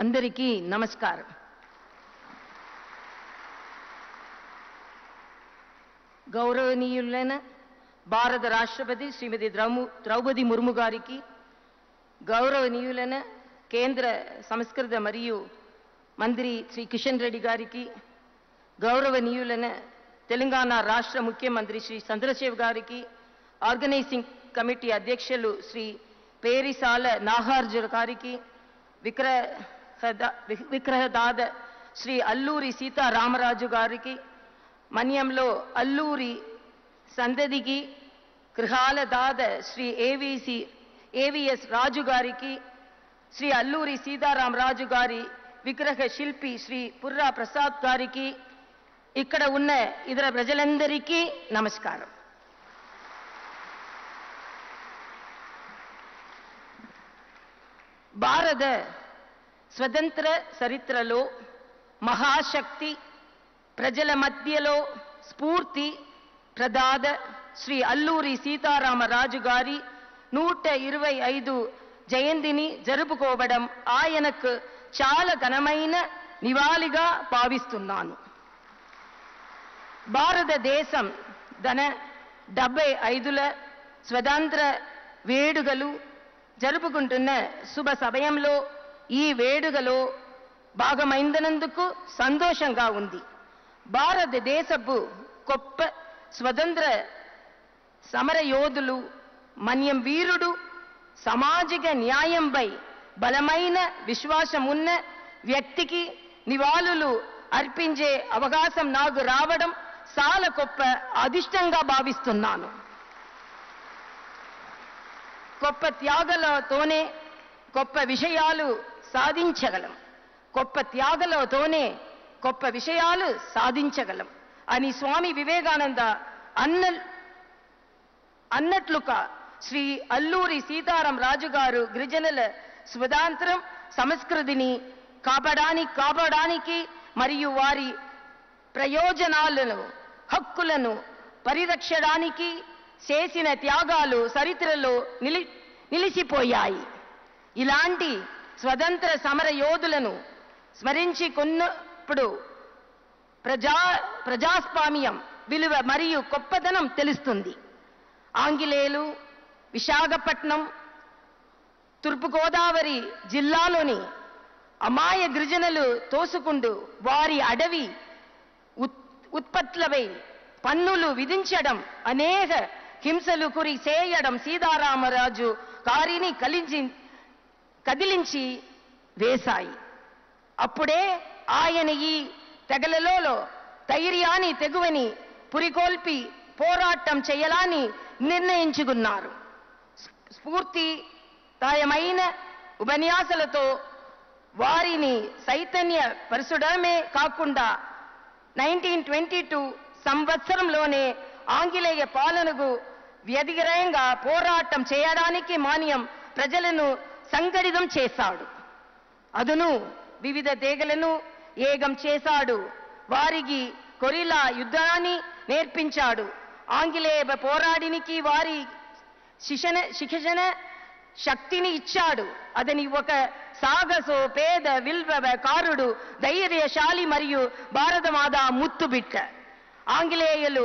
అందరికీ నమస్కారం గౌరవనీయులైన భారత రాష్ట్రపతి శ్రీమతి ద్రౌము ద్రౌపది ముర్ము గారికి గౌరవనీయులైన కేంద్ర సంస్కృత మరియు మంత్రి శ్రీ కిషన్ రెడ్డి గారికి గౌరవనీయులైన తెలంగాణ రాష్ట్ర ముఖ్యమంత్రి శ్రీ చంద్రశేఖర్ గారికి ఆర్గనైజింగ్ కమిటీ అధ్యక్షులు శ్రీ పేరిసాల నాగార్జున గారికి విగ్రహద విగ్రహదాద శ్రీ అల్లూరి సీతారామరాజు గారికి మన్యంలో అల్లూరి సందదికి గృహాల దాద శ్రీ ఏవిసి ఏవిఎస్ రాజు గారికి శ్రీ అల్లూరి సీతారామరాజు గారి విగ్రహ శిల్పి శ్రీ పుర్రా ప్రసాద్ గారికి ఇక్కడ ఉన్న ఇతర ప్రజలందరికీ నమస్కారం భారత స్వతంత్ర చరిత్రలో మహాశక్తి ప్రజల మధ్యలో స్ఫూర్తి ప్రదాద శ్రీ అల్లూరి సీతారామరాజు గారి నూట ఇరవై ఐదు జయంతిని జరుపుకోవడం ఆయనకు చాలా ఘనమైన నివాళిగా భావిస్తున్నాను భారతదేశం తన డెబ్బై ఐదుల స్వతంత్ర వేడుకలు జరుపుకుంటున్న శుభ సమయంలో ఈ వేడుకలో భాగమైందనందుకు సంతోషంగా ఉంది భారతదేశపు గొప్ప స్వతంత్ర సమరయోధులు మన్యం వీరుడు సామాజిక న్యాయంపై బలమైన విశ్వాసం ఉన్న వ్యక్తికి నివాళులు అర్పించే అవకాశం నాకు రావడం చాలా గొప్ప అదిష్టంగా భావిస్తున్నాను గొప్ప త్యాగలతోనే గొప్ప విషయాలు సాధించగలం గొప్ప త్యాగలతోనే గొప్ప విషయాలు సాధించగలం అని స్వామి వివేకానంద అన్న అన్నట్లుగా శ్రీ అల్లూరి సీతారాం రాజు గారు గిరిజనుల స్వతంత్రం సంస్కృతిని కాపాడానికి కాపాడడానికి మరియు వారి ప్రయోజనాలను హక్కులను పరిరక్షడానికి చేసిన త్యాగాలు చరిత్రలో నిలి నిలిచిపోయాయి ఇలాంటి స్వతంత్ర సమర యోధులను స్మరించి కొన్నప్పుడు ప్రజా ప్రజాస్వామ్యం విలువ మరియు గొప్పదనం తెలుస్తుంది ఆంగ్లేయులు విశాఖపట్నం తూర్పుగోదావరి జిల్లాలోని అమాయ గిరిజనులు తోసుకుంటూ వారి అడవి ఉత్- ఉత్పత్తులపై పన్నులు విధించడం అనేక హింసలు కురి చేయడం సీతారామరాజు గారిని కలించి కదిలించి వేశాయి అప్పుడే ఆయన ఈ తెగలలో ధైర్యాన్ని తెగువని పురికొల్పి పోరాటం చేయాలని నిర్ణయించుకున్నారు స్ఫూర్తిదాయమైన ఉపన్యాసాలతో వారిని చైతన్య పరచడమే కాకుండా నైన్టీన్ ట్వంటీ టూ సంవత్సరంలోనే ఆంగ్లేయ పాలనకు వ్యతిరేకంగా పోరాటం చేయడానికి మాన్యం ప్రజలను సంఘటితం చేశాడు అదును వివిధ తెగలను ఏగం చేశాడు వారికి కొరిలా యుద్ధాన్ని నేర్పించాడు ఆంగ్లేయ పోరాడినికి వారి శిక్షణ శిక్షణ శక్తిని ఇచ్చాడు అతని ఒక సాగసో పేద విల్వకారుడు ధైర్యశాలి మరియు భారతమాత ముత్తుబిట్ట ఆంగ్లేయులు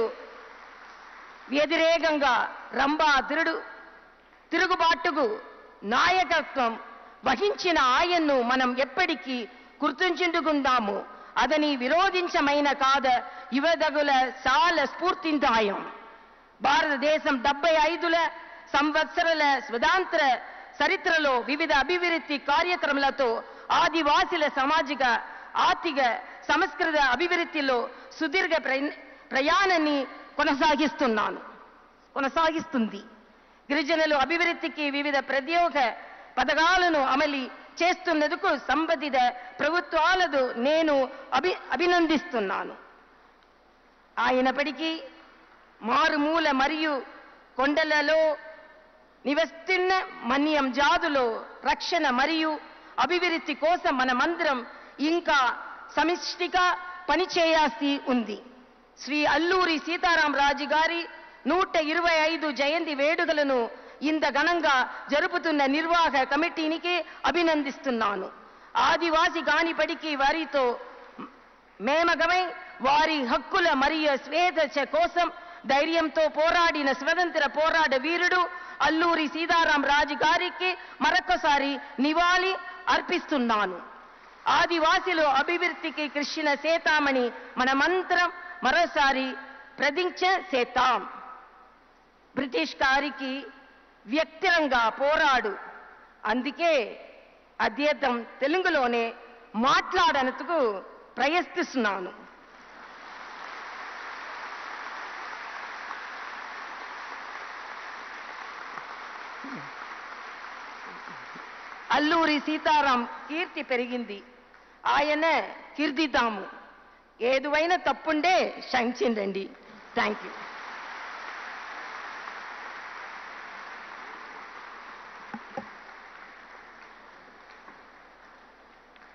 వ్యతిరేకంగా రంభా తిరుడు తిరుగుబాటుకు నాయకత్వం వహించిన ఆయన్ను మనం ఎప్పటికీ గుర్తుంచుకుందాము అదని విరోధించమైన కాద యువదగుల చాలా స్ఫూర్తిదాయం భారతదేశం డెబ్బై ఐదుల సంవత్సరాల స్వతంత్ర చరిత్రలో వివిధ అభివృద్ధి కార్యక్రమాలతో ఆదివాసుల సామాజిక ఆర్థిక సంస్కృత అభివృద్ధిలో సుదీర్ఘ ప్రయ- ప్రయాణాన్ని కొనసాగిస్తున్నాను కొనసాగిస్తుంది గిరిజనులు అభివృద్ధికి వివిధ ప్రత్యేక పథకాలను అమలు చేస్తున్నందుకు సంబంధిత ప్రభుత్వాలను నేను అభి అభినందిస్తున్నాను అయినప్పటికీ మారుమూల మరియు కొండలలో నివసిస్తున్న మన్యం జాతులో రక్షణ మరియు అభివృద్ధి కోసం మనమందరం ఇంకా సమిష్టిగా పనిచేయాల్సి ఉంది శ్రీ అల్లూరి సీతారాం రాజు గారి నూట ఇరవై ఐదు జయంతి వేడుకలను ఇంత ఘనంగా జరుపుతున్న నిర్వాహక కమిటీనికి అభినందిస్తున్నాను ఆదివాసి గానిపడికి వారితో మేమగమై వారి హక్కుల మరియు స్వేచ్ఛ కోసం ధైర్యంతో పోరాడిన స్వతంత్ర పోరాట వీరుడు అల్లూరి సీతారాం రాజు గారికి మరొకసారి నివాళి అర్పిస్తున్నాను ఆదివాసిలో అభివృద్ధికి కృష్ణ సేతామణి మనమంతరం మరోసారి ప్రతిజ్ఞ చేతాం బ్రిటిష్ గారికి వ్యక్తిరంగా పోరాడు అందుకే అధ్యర్థం తెలుగులోనే మాట్లాడనందుకు ప్రయత్నిస్తున్నాను అల్లూరి సీతారాం కీర్తి పెరిగింది ఆయన కీర్తిద్దాము ఏదువైనా తప్పుండే శంకిండండి థ్యాంక్ యూ